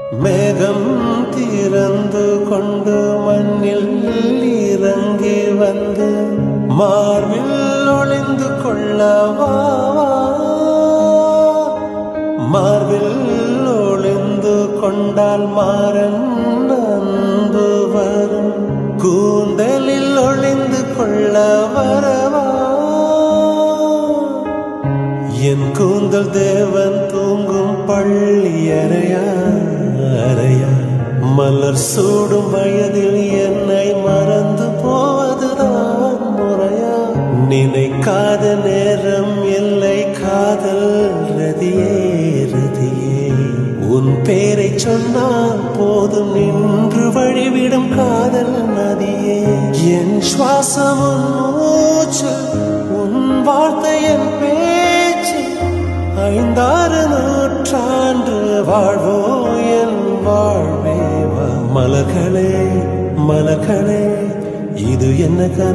மேகம் திறந்து கொண்டு மண்ணில் இறங்கி வந்து மார்பில் ஒளிந்து கொள்ளவா மார்பில் ஒளிந்து கொண்டால் மாறன் அன்பு வரும் கூந்தலில் ஒளிந்து கொள்ள வரவா என் கூந்தல் தேவன் தூங்கும் பள்ளி அறையா அறையா மலர் சூடும் வயதில் என்னை மறந்து போவதுதான் முறையா நினைக்காத நேரம் இல்லை காதல் ரதியே ரதியே உன் பேரை சொன்னால் போதும் நின்று வழிவிடும் காதல் நதியே என் சுவாசம் உன் மூச்சு உன் வார்த்தை என் பேச்சு ஐந்தாறு நூற்றாண்டு வாழ்வோ என் வாழ்வே வா. மலர்களே மலர்களே இது என்ன கனவு